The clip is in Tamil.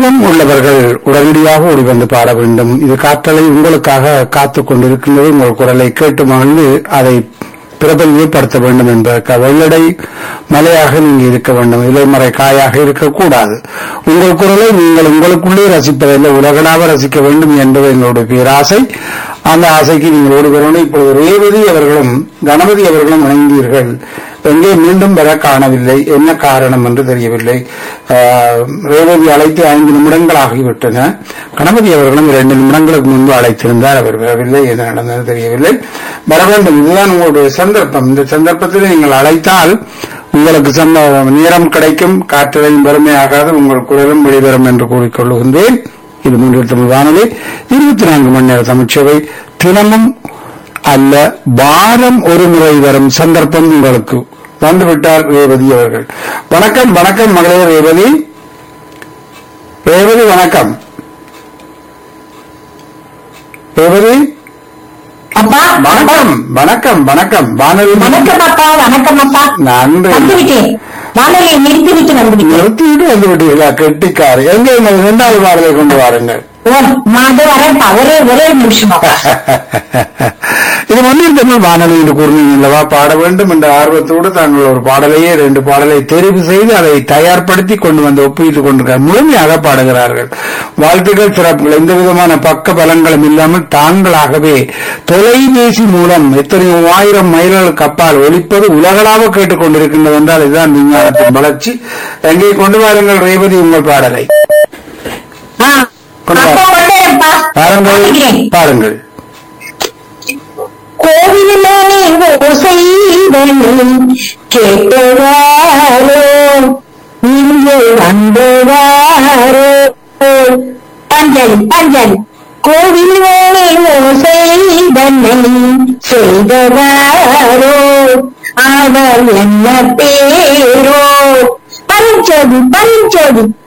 ஆர்வம் உள்ளவர்கள் உடனடியாக ஓடி வந்து பாட வேண்டும் இது காற்றலை உங்களுக்காக காத்துக் கொண்டிருக்கின்றது உங்கள் குரலை கேட்டு மகிழ்ந்து அதை பிரபல்யப்படுத்த வேண்டும் என்பதற்காக வெள்ளடை மலையாக நீங்க இருக்க வேண்டும் இலைமறை காயாக இருக்கக்கூடாது உங்கள் குரலை நீங்கள் உங்களுக்குள்ளே ரசிப்பதில்லை உலகளாக ரசிக்க வேண்டும் என்பது எங்களுடைய பேராசை அந்த ஆசைக்கு நீங்கள் ஓடி வரணும் இப்பொழுது ரேவதி அவர்களும் கணபதி அவர்களும் இணைந்தீர்கள் எங்கே மீண்டும் வர காணவில்லை என்ன காரணம் என்று தெரியவில்லை ஆஹ், ரேவதி அழைத்து ஐந்து நிமிடங்கள் ஆகிவிட்டன கணபதி அவர்களும் இரண்டு நிமிடங்களுக்கு முன்பு அழைத்திருந்தார் அவர் வரவில்லை என்ன நடந்தது தெரியவில்லை வர வேண்டும் இதுதான் உங்களுடைய சந்தர்ப்பம் இந்த சந்தர்ப்பத்தில் நீங்கள் அழைத்தால் உங்களுக்கு சந்த நேரம் கிடைக்கும் காற்றலையும் வறுமையாகாது உங்கள் குரலும் வெளிவரும் என்று கூறிக்கொள்ளுகின்றேன் இது மூன்று தமிழ் வானொலி இருபத்தி நான்கு மணி நேர தமிழ்ச்சேவை தினமும் அல்ல வாரம் ஒரு முறை வரும் சந்தர்ப்பம் உங்களுக்கு வந்துவிட்டார் ரேவதி அவர்கள் வணக்கம் வணக்கம் மகளே ரேவதி ரேவதி வணக்கம் ரேவதி அப்பா வணக்கம் வணக்கம் வணக்கம் வானொலி வணக்கம் அப்பா வணக்கம் அப்பா நன்றி வந்துவிட்டேன் வானொலியை நிறுத்திவிட்டு வந்துவிட்டேன் நிறுத்திவிட்டு வந்து விட்டீர்களா கெட்டிக்காரு எங்க உங்கள் இரண்டாவது பாடலை கொண்டு வாருங்கள் ஓ மாது வரப்பா ஒரே ஒரே நிமிஷம் அப்பா இது மண்ணில் தமிழ் வானொலி என்று கூறினீங்களவா பாட வேண்டும் என்ற ஆர்வத்தோடு தாங்கள் ஒரு பாடலையே ரெண்டு பாடலை தெரிவு செய்து அதை தயார்படுத்தி கொண்டு வந்து ஒப்பிட்டுக் கொண்டிருக்கிறார் முழுமையாக பாடுகிறார்கள் வாழ்த்துக்கள் சிறப்புகள் எந்த விதமான பக்க பலன்களும் இல்லாமல் தாங்களாகவே தொலைபேசி மூலம் எத்தனையோ ஆயிரம் மைல்களுக்கு அப்பால் ஒலிப்பது உலகளாக கேட்டுக் கொண்டிருக்கின்றது என்றால் இதுதான் விஞ்ஞானத்தின் வளர்ச்சி எங்கே கொண்டு வாருங்கள் ரேவதி உங்கள் பாடலை ஆ, கொண்டு வா. அப்பா கொண்டேன்ப்பா பாருங்கள் பாடுகிறேன். பாருங்கள் கோவிலே ஓசைதனை கேட்டவாரோ இங்கே வந்தவாரோ பஞ்சல் பஞ்சல் கோவிலே ஓசைதனை செய்தவாரோ அவர் என்ன பேரோ பஞ்சது பஞ்சது